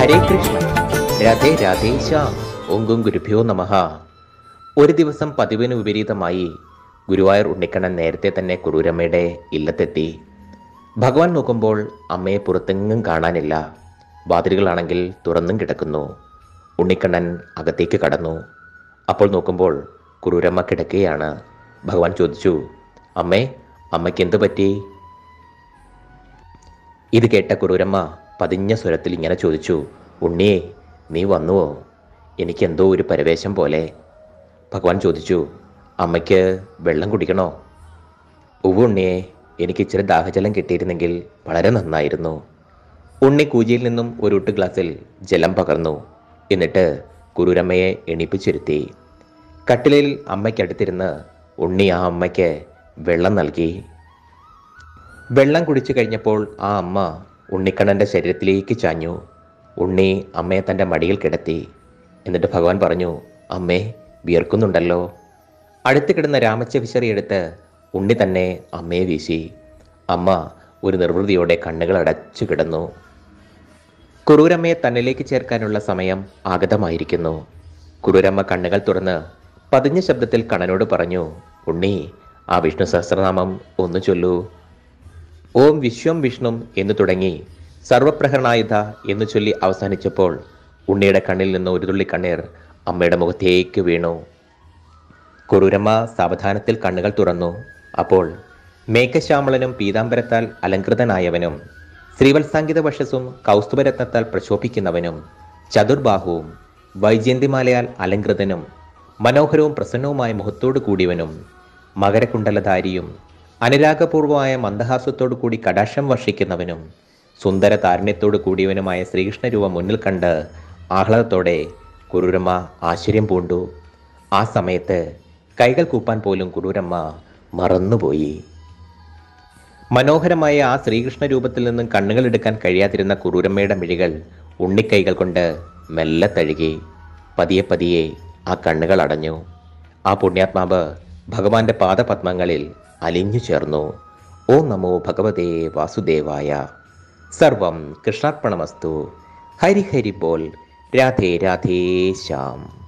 ഹരേ കൃഷ്ണ രാധേ രാധേ ശ്യാം ഓങ്കും ഗുരുഭ്യോ നമഃ ഒരു ദിവസം പതിവിന് വിപരീതമായി ഗുരുവായൂർ ഉണ്ണിക്കണ്ണൻ നേരത്തെ തന്നെ കുറൂരമ്മയുടെ ഇല്ലത്തെത്തി ഭഗവാൻ നോക്കുമ്പോൾ അമ്മയെ പുറത്തെങ്ങും കാണാനില്ല വാതിലുകളാണെങ്കിൽ തുറന്നും കിടക്കുന്നു ഉണ്ണിക്കണ്ണൻ അകത്തേക്ക് കടന്നു അപ്പോൾ നോക്കുമ്പോൾ കുറൂരമ്മ കിടക്കുകയാണ് ഭഗവാൻ ചോദിച്ചു അമ്മേ അമ്മയ്ക്ക് എന്ത് പറ്റി ഇത് കേട്ട കുറൂരമ്മ പതിഞ്ഞ സ്വരത്തിൽ ഇങ്ങനെ ചോദിച്ചു ഉണ്ണിയെ നീ വന്നുവോ എനിക്കെന്തോ ഒരു പരവേശം പോലെ ഭഗവാൻ ചോദിച്ചു അമ്മയ്ക്ക് വെള്ളം കുടിക്കണോ ഉവ്വ് ഉണ്ണിയെ എനിക്ക് ഇച്ചിരി ദാഹജലം കിട്ടിയിരുന്നെങ്കിൽ വളരെ നന്നായിരുന്നു ഉണ്ണി കൂജിയിൽ നിന്നും ഒരു ഒട്ട് ഗ്ലാസ്സിൽ ജലം പകർന്നു എന്നിട്ട് കുറൂരമ്മയെ എണീപ്പിച്ചിരുത്തി കട്ടിലിൽ അമ്മയ്ക്കടുത്തിരുന്ന് ഉണ്ണി ആ അമ്മയ്ക്ക് വെള്ളം നൽകി വെള്ളം കുടിച്ചു കഴിഞ്ഞപ്പോൾ ആ അമ്മ ഉണ്ണിക്കണ്ണൻ്റെ ശരീരത്തിലേക്ക് ചാഞ്ഞു ഉണ്ണി അമ്മയെ തൻ്റെ മടിയിൽ കിടത്തി എന്നിട്ട് ഭഗവാൻ പറഞ്ഞു അമ്മേ വിയർക്കുന്നുണ്ടല്ലോ അടുത്ത് കിടന്ന രാമച്ചവിശറി എടുത്ത് ഉണ്ണി തന്നെ അമ്മയെ വീശി അമ്മ ഒരു നിർവൃതിയോടെ കണ്ണുകൾ അടച്ചു കിടന്നു കുറൂരമ്മയെ തന്നിലേക്ക് ചേർക്കാനുള്ള സമയം ആഗതമായിരിക്കുന്നു കുറൂരമ്മ കണ്ണുകൾ തുറന്ന് പതിഞ്ഞ ശബ്ദത്തിൽ കണ്ണനോട് പറഞ്ഞു ഉണ്ണി ആ വിഷ്ണു സഹസ്രനാമം ഒന്ന് ചൊല്ലൂ ഓം വിശ്വം വിഷ്ണും എന്ന് തുടങ്ങി സർവപ്രഹരണായുധ എന്ന് ചൊല്ലി അവസാനിച്ചപ്പോൾ ഉണ്ണിയുടെ കണ്ണിൽ നിന്ന് ഒരു തുള്ളി കണ്ണീർ അമ്മയുടെ മുഖത്തേക്ക് വീണു കുറൂരമ്മ സാവധാനത്തിൽ കണ്ണുകൾ തുറന്നു അപ്പോൾ മേഘശ്യാമളനും പീതാംബരത്താൽ അലങ്കൃതനായവനും ശ്രീവത്സാങ്കിത വശസും കൗസ്തുഭരത്നത്താൽ പ്രശോഭിക്കുന്നവനും ചതുർബാഹുവും വൈജയന്തിമാലയാൽ അലങ്കൃതനും മനോഹരവും പ്രസന്നവുമായ മുഖത്തോടു കൂടിയവനും മകരകുണ്ടലധാരിയും അനുരാഗപൂർവമായ മന്ദഹാസത്തോടു കൂടി കടാക്ഷം വർഷിക്കുന്നവനും സുന്ദര താരുണ്യത്തോടു കൂടിയവനുമായ ശ്രീകൃഷ്ണരൂപം മുന്നിൽ കണ്ട് ആഹ്ലാദത്തോടെ കുറൂരമ്മ ആശ്ചര്യം പൂണ്ടു ആ സമയത്ത് കൈകൾ കൂപ്പാൻ പോലും കുറൂരമ്മ മറന്നുപോയി മനോഹരമായ ആ ശ്രീകൃഷ്ണ രൂപത്തിൽ നിന്നും കണ്ണുകൾ എടുക്കാൻ കഴിയാതിരുന്ന കുറൂരമ്മയുടെ മിഴികൾ ഉണ്ണിക്കൈകൾ കൊണ്ട് മെല്ലെ തഴുകി പതിയെ പതിയെ ആ കണ്ണുകൾ അടഞ്ഞു ആ പുണ്യാത്മാവ് ഭഗവാന്റെ പാദപത്മങ്ങളിൽ അലിഞ്ഞു ചേർന്നു ഓം നമോ ഭഗവതേ വാസുദേവായ സർവം കൃഷ്ണാർപ്പണമസ്തു ഹരി ഹരി ബോൽ രാധേ രാധേ ശ്യാം